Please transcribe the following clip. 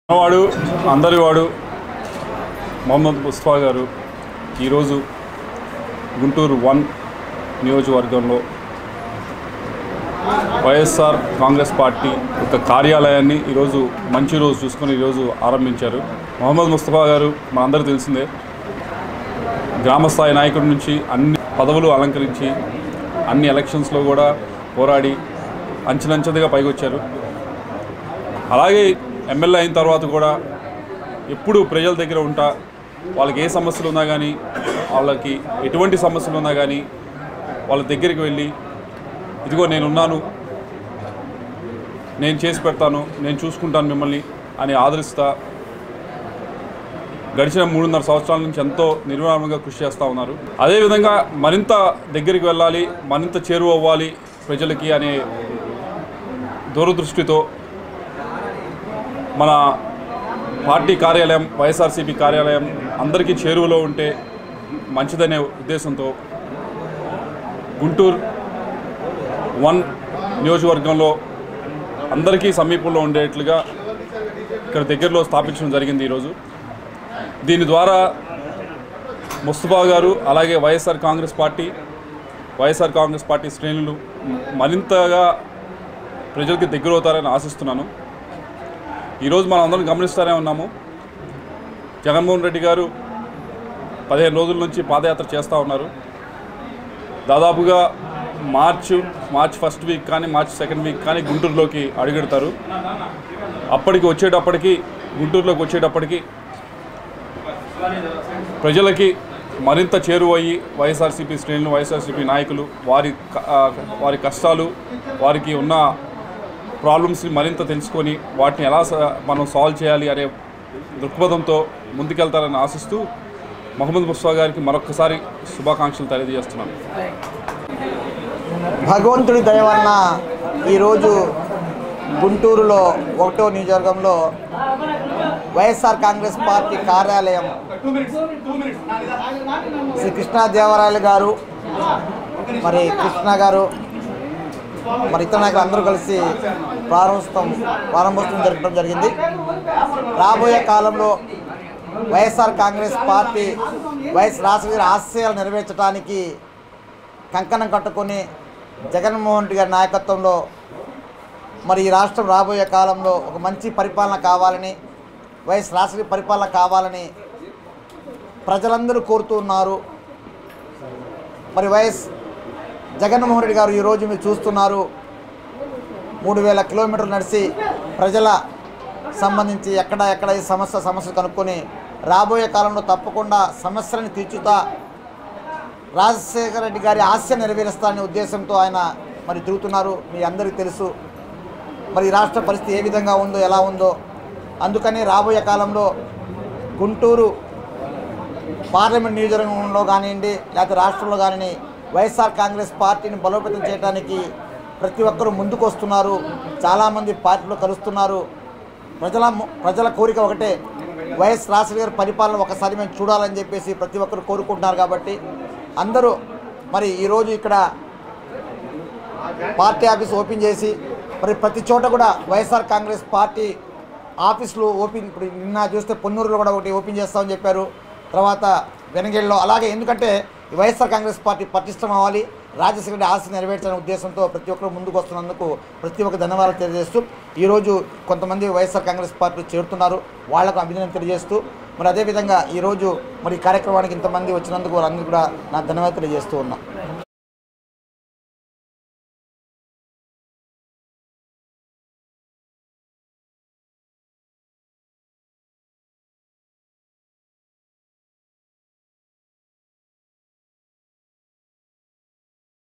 వాడు అందరి వాడు మొహమ్మద్ ముస్తఫా గారు ఈరోజు గుంటూరు వన్ నియోజకవర్గంలో వైఎస్ఆర్ కాంగ్రెస్ పార్టీ యొక్క కార్యాలయాన్ని ఈరోజు మంచి రోజు చూసుకొని ఈరోజు ఆరంభించారు మొహమ్మద్ ముస్తఫా గారు మనందరికీ తెలిసిందే గ్రామస్థాయి నాయకుడి నుంచి అన్ని పదవులు అలంకరించి అన్ని ఎలక్షన్స్లో కూడా పోరాడి అంచెలంచెలుగా పైకొచ్చారు అలాగే ఎమ్మెల్యే అయిన తర్వాత కూడా ఎప్పుడు ప్రజల దగ్గర ఉంటా వాళ్ళకి ఏ సమస్యలు ఉన్నా కానీ వాళ్ళకి ఎటువంటి సమస్యలు ఉన్నా కానీ వాళ్ళ దగ్గరికి వెళ్ళి ఇదిగో నేనున్నాను నేను చేసి పెడతాను నేను చూసుకుంటాను మిమ్మల్ని అని ఆదరిస్తా గడిచిన మూడున్నర సంవత్సరాల నుంచి ఎంతో నిర్విరామంగా కృషి చేస్తూ ఉన్నారు అదేవిధంగా మరింత దగ్గరికి వెళ్ళాలి మరింత చేరువ అవ్వాలి ప్రజలకి అనే దూరదృష్టితో మన పార్టీ కార్యాలయం వైఎస్ఆర్సీపీ కార్యాలయం అందరికీ చేరువలో ఉంటే మంచిదనే ఉద్దేశంతో గుంటూరు వన్ నియోజకవర్గంలో అందరికీ సమీపంలో ఉండేట్లుగా ఇక్కడ దగ్గరలో స్థాపించడం జరిగింది ఈరోజు దీని ద్వారా ముస్తఫా గారు అలాగే YSR Congress party YSR Congress party శ్రేణులు మరింతగా ప్రజలకి దగ్గరవుతారని ఆశిస్తున్నాను ఈరోజు మనం అందరం గమనిస్తూనే ఉన్నాము జగన్మోహన్ రెడ్డి గారు పదిహేను రోజుల నుంచి పాదయాత్ర చేస్తూ ఉన్నారు దాదాపుగా మార్చ్ మార్చ్ ఫస్ట్ వీక్ కానీ మార్చ్ సెకండ్ వీక్ కానీ గుంటూరులోకి అడుగెడతారు అప్పటికి వచ్చేటప్పటికి గుంటూరులోకి వచ్చేటప్పటికి ప్రజలకి మరింత చేరువయ్యి వైఎస్ఆర్సీపీ శ్రేణులు వైఎస్ఆర్సీపీ నాయకులు వారి క- ఆ, వారి కష్టాలు వారికి ఉన్న ప్రాబ్లమ్స్ని మరింత తెలుసుకొని వాటిని ఎలా స- మనం సాల్వ్ చేయాలి అనే దృక్పథంతో ముందుకెళ్తారని ఆశిస్తూ మహమ్మద్ ముస్తా గారికి మరొకసారి శుభాకాంక్షలు తెలియజేస్తున్నాను భగవంతుడి దయ వలన ఈరోజు గుంటూరులో ఒకటో నియోజకవర్గంలో వైఎస్ఆర్ కాంగ్రెస్ పార్టీ కార్యాలయం శ్రీ కృష్ణాదేవరాయలు గారు మరి కృష్ణ గారు మరి ఇతర నాయకులు అందరూ కలిసి ప్రారంభోత్సవం ప్రారంభోత్సవం జరపడం జరిగింది రాబోయే కాలంలో వైఎస్ఆర్ కాంగ్రెస్ పార్టీ వైఎస్ రాష్ట్ర ఆశయాలు నెరవేర్చడానికి కంకణం కట్టుకొని జగన్మోహన్ రెడ్డి గారి నాయకత్వంలో మరి ఈ రాష్ట్రం రాబోయే కాలంలో ఒక మంచి పరిపాలన కావాలని వైఎస్ రాష్ట్ర పరిపాలన కావాలని ప్రజలందరూ కోరుతూ ఉన్నారు మరి వైఎస్ జగన్మోహన్ రెడ్డి గారు ఈరోజు మీరు చూస్తున్నారు మూడు వేల కిలోమీటర్లు నడిచి ప్రజల సంబంధించి ఎక్కడ ఎక్కడ ఈ సమస్య సమస్యలు కనుక్కొని రాబోయే కాలంలో తప్పకుండా సమస్యలను తీర్చుతా రాజశేఖర రెడ్డి గారి ఆశ నెరవేరుస్తారనే ఉద్దేశంతో ఆయన మరి తిరుగుతున్నారు మీ అందరికీ తెలుసు మరి ఈ రాష్ట్ర పరిస్థితి ఏ విధంగా ఉందో ఎలా ఉందో అందుకని రాబోయే కాలంలో గుంటూరు పార్లమెంట్ నియోజకవర్గంలో కానివ్వండి లేకపోతే రాష్ట్రంలో కానివ్వండి వైఎస్ఆర్ కాంగ్రెస్ పార్టీని బలోపేతం చేయడానికి ప్రతి ఒక్కరూ ముందుకు వస్తున్నారు చాలామంది పార్టీలో కలుస్తున్నారు ప్రజల ప్రజల కోరిక ఒకటే వైఎస్ రాజశేఖర గారి పరిపాలన ఒకసారి మేము చూడాలని చెప్పేసి ప్రతి ఒక్కరు కోరుకుంటున్నారు కాబట్టి అందరూ మరి ఈరోజు ఇక్కడ పార్టీ ఆఫీస్ ఓపెన్ చేసి మరి ప్రతి చోట కూడా వైఎస్ఆర్ కాంగ్రెస్ పార్టీ ఆఫీసులు ఓపెన్ ఇప్పుడు నిన్న చూస్తే పొన్నూరులో కూడా ఒకటి ఓపెన్ చేస్తామని చెప్పారు తర్వాత వెనగేళ్ళలో అలాగే ఎందుకంటే ఈ వైఎస్ఆర్ కాంగ్రెస్ పార్టీ పటిష్టం అవ్వాలి రాజశేఖర రెడ్డి ఆశ నెరవేర్చాలనే ఉద్దేశంతో ప్రతి ఒక్కరు ముందుకు వస్తున్నందుకు ప్రతి ఒక్క ధన్యవాదాలు తెలియజేస్తూ ఈరోజు కొంతమంది వైఎస్ఆర్ కాంగ్రెస్ పార్టీ చేరుతున్నారు వాళ్లకు అభినందన తెలియజేస్తూ మరి అదేవిధంగా ఈరోజు మరి ఈ కార్యక్రమానికి ఇంతమంది వచ్చినందుకు వారందరూ కూడా నా ధన్యవాదాలు తెలియజేస్తూ ఉన్నా